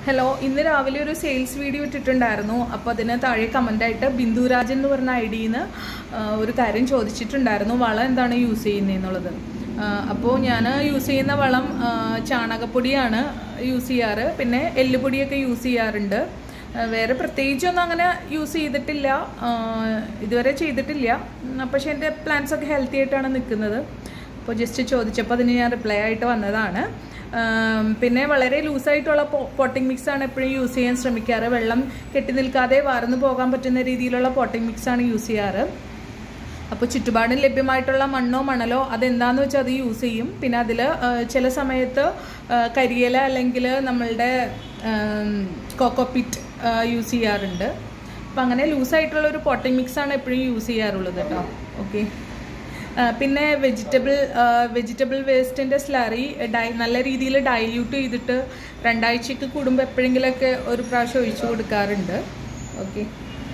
hello ഇന്ന് രാവിലെ ഒരു സെയിൽസ് വീഡിയോ ഇട്ടിട്ടുണ്ടായിരുന്നു അപ്പോൾ അതിന് താഴെ കമൻ്റായിട്ട് ബിന്ദുരാജൻ എന്ന് പറഞ്ഞ ഐ ഡിന്ന് ഒരു കാര്യം ചോദിച്ചിട്ടുണ്ടായിരുന്നു വളം എന്താണ് യൂസ് ചെയ്യുന്നതെന്നുള്ളത് അപ്പോൾ ഞാൻ യൂസ് ചെയ്യുന്ന വളം ആ, ചാണകപ്പൊടിയാണ് യൂസ് ചെയ്യാറ് പിന്നെ എല്ലുപൊടിയൊക്കെ യൂസ് ചെയ്യാറുണ്ട് ആ, വേറെ പ്രത്യേകിച്ചൊന്നും അങ്ങനെ യൂസ് ചെയ്തിട്ടില്ല ആ, ഇതുവരെ ചെയ്തിട്ടില്ല ഉം, പക്ഷേ എൻ്റെ പ്ലാന്റ്സ് ഒക്കെ ഹെൽത്തി ആയിട്ടാണ് നിൽക്കുന്നത് അപ്പോൾ ജസ്റ്റ് ചോദിച്ചപ്പോൾ അതിന് ഞാൻ റിപ്ലൈ ആയിട്ട് വന്നതാണ് ആം, പിന്നെ വളരെ ലൂസായിട്ടുള്ള പോട്ടിംഗ് മിക്സ് ആണ് എപ്പോഴും യൂസ് ചെയ്യാൻ ശ്രമിക്കാറ് വെള്ളം കെട്ടി നിൽക്കാതെ വാർന്നു പോകാൻ പറ്റുന്ന രീതിയിലുള്ള പോട്ടിംഗ് മിക്സ് ആണ് യൂസ് ചെയ്യാറ് അപ്പോൾ ചുറ്റുപാടും ലഭ്യമായിട്ടുള്ള മണ്ണോ മണലോ അതെന്താന്ന് വെച്ചാൽ അത് യൂസ് ചെയ്യും പിന്നെ അതിൽ ചില സമയത്ത് ആ, കരിയില അല്ലെങ്കിൽ നമ്മളുടെ കോക്കോപ്പിറ്റ് യൂസ് ചെയ്യാറുണ്ട് അപ്പം അങ്ങനെ ലൂസായിട്ടുള്ള ഒരു പോട്ടിംഗ് മിക്സ് ആണ് എപ്പോഴും യൂസ് ചെയ്യാറുള്ളത് കേട്ടോ ഓക്കെ പിന്നെ വെജിറ്റബിൾ വെജിറ്റബിൾ വേസ്റ്റിൻ്റെ സ്ലറി ഡൈ നല്ല രീതിയിൽ ഡൈല്യൂട്ട് ചെയ്തിട്ട് രണ്ടാഴ്ചക്ക് കൂടുമ്പോൾ എപ്പോഴെങ്കിലുമൊക്കെ ഒരു പ്രാവശ്യം ഒഴിച്ചു കൊടുക്കാറുണ്ട് ഓക്കെ